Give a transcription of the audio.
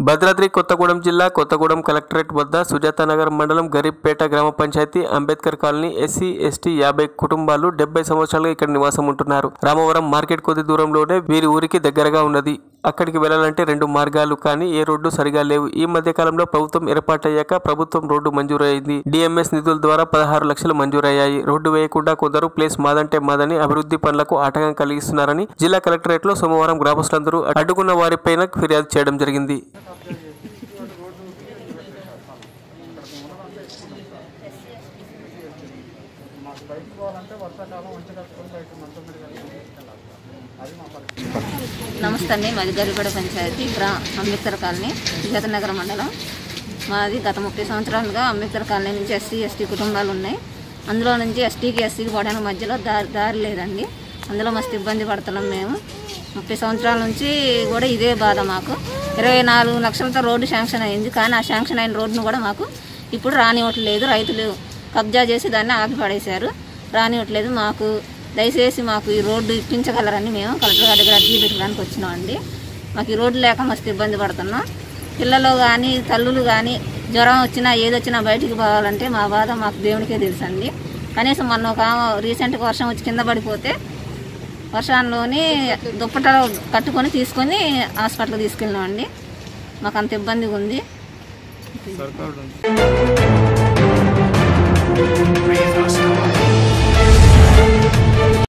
భద్రాద్రి కొత్తగూడెం జిల్లా కొత్తగూడెం కలెక్టరేట్ వద్ద సుజాతానగర్ మండలం గరీబ్పేట గ్రామ panchayat Ambedkar colony SC ST యాభై కుటుంబాలు డెబ్బై సంవత్సరాలుగా ఇక్కడ నివాసం ఉంటున్నారు రామవరం మార్కెట్ కొద్ది దూరంలోనే వీరి ఊరికి దగ్గరగా ఉన్నది అక్కడికి వెళ్లాలంటే రెండు మార్గాలు కానీ ఏ రోడ్డు సరిగా లేవు ఈ మధ్య కాలంలో ప్రభుత్వం ఏర్పాటయ్యాక ప్రభుత్వం రోడ్డు మంజూరైంది డిఎంఎస్ నిధుల ద్వారా పదహారు లక్షలు మంజూరయ్యాయి రోడ్డు వేయకుండా కొందరు ప్లేస్ మాదంటే మాదని అభివృద్ధి పనులకు ఆటంకం కలిగిస్తున్నారని జిల్లా కలెక్టరేట్ లో సోమవారం గ్రామస్తులందరూ అడ్డుకున్న వారిపైన ఫిర్యాదు చేయడం జరిగింది మాకు బయటకు పోవాలంటే వర్షాకాలం వంట కట్టుకొని బయట మంచం మీద కట్టుకొని తీసుకెళ్ళాలి అది మా పరిస్థితి నమస్తే అండి మాది గరిపేడ పంచాయతీ గ్రా అంబేద్కర్ కాలనీ సుజాతనగర్ మండలం మాది గత ముప్పై సంవత్సరాలుగా అంబేద్కర్ కాలనీ నుంచి ఎస్సీ ఎస్టీ కుటుంబాలు ఉన్నాయి అందులో నుంచి ఎస్టీకి ఎస్సీకి పోవడానికి మధ్యలో దారి దారి లేదండి అందులో మస్తు ఇబ్బంది పడుతున్నాం మేము ముప్పై సంవత్సరాల నుంచి కూడా ఇదే బాధ మాకు ఇరవై నాలుగు లక్షలతో రోడ్డు శాంక్షన్ అయింది కానీ ఆ శాంక్షన్ అయిన రోడ్డును కూడా మాకు ఇప్పుడు రానివ్వట్లేదు రైతులు కబ్జా చేసి దాన్ని ఆపి పడేశారు రానివ్వట్లేదు మాకు దయచేసి మాకు ఈ రోడ్డు ఇప్పించగలరని మేము కలెక్టర్ గారి దగ్గర అర్జీ పెట్టడానికి వచ్చినామండి మాకు ఈ రోడ్డు లేక మస్తు ఇబ్బంది పడుతున్నాం పిల్లలు కానీ తల్లులు కానీ జ్వరం వచ్చినా ఏది వచ్చినా బయటికి పోవాలంటే మా బాధ మాకు దేవునికే తెలుసండి కనీసం మొన్న ఒక రీసెంట్గా వర్షం వచ్చి కింద పడిపోతే వర్షాల్లోని దుప్పట కట్టుకొని తీసుకొని హాస్పిటల్కి తీసుకెళ్ళినామండి మాకు అంత ఇబ్బందిగా ఉంది Raise our star.